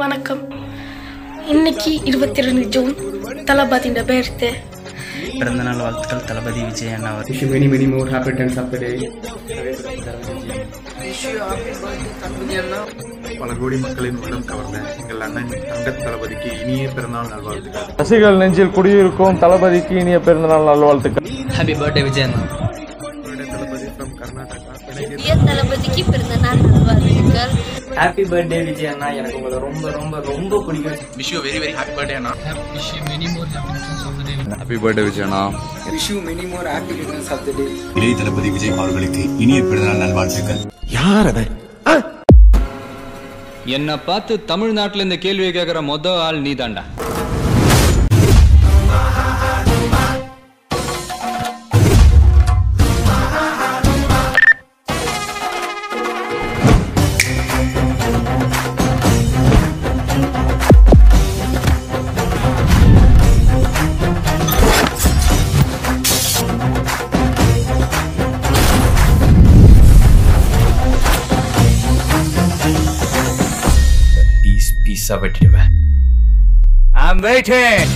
வணக்கம் இன்னைக்கு இருபத்தி ரெண்டு ஜூன் தளபதியோட பேர்த்து பிறந்தநாள் வாழ்த்துக்கள் தளபதி விஜய் அண்ணா அவர் Wish you many, many more happy returns of the day. பல கோடி மக்களின் உள்ளம் கவர்ந்த எங்கள் அண்ணன் தங்கத் தளபதிக்கு இனிய பிறந்தநாள் நல்வாழ்த்துக்கள் ரசிகர்கள் நெஞ்சில் குடியிருக்கும் தளபதிக்கு இனிய பிறந்தநாள் நல்வாழ்த்துக்கள் ஹாப்பி பர்த்டே விஜய் அண்ணா தளபதி ஃப்ரம் கர்நாடகா எனக்கு புதிய தளபதிக்கு பிறந்த நாள் நல்வாழ்த்துக்கள் ஹாப்பி பர்த்டே விஜய் அண்ணா எனக்கு உங்களை ரொம்ப ரொம்ப ரொம்ப பிடிக்கும் wish you very very happy birthday அண்ணா ஹாப்பி பர்த்டே விஜயனா இளைய தளபதி விஜய் அவர்களுக்கு இனிய பிறந்தநாள் நல்வாழ்த்துக்கள் என்னை பார்த்து தமிழ்நாட்டுல இந்த கேள்வியை கேட்குற மொத ஆள் நீதான்டா பீஸ் பீஸா வெட்டிடுவேன் I'm waiting.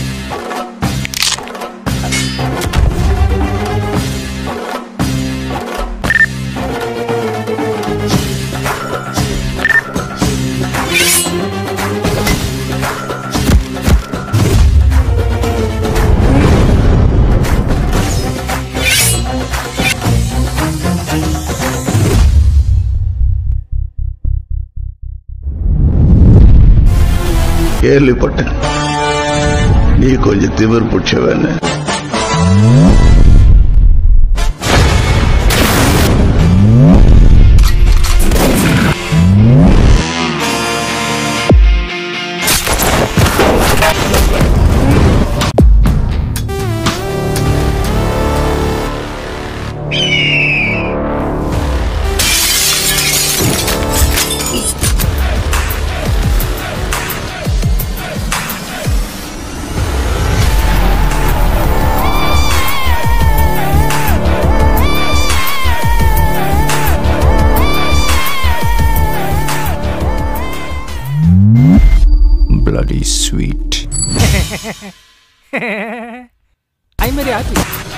கேள்விப்பட்டேன் நீ கொஞ்சம் திமிர் பிடிச்சவன்னு bloody sweet I'm very happy.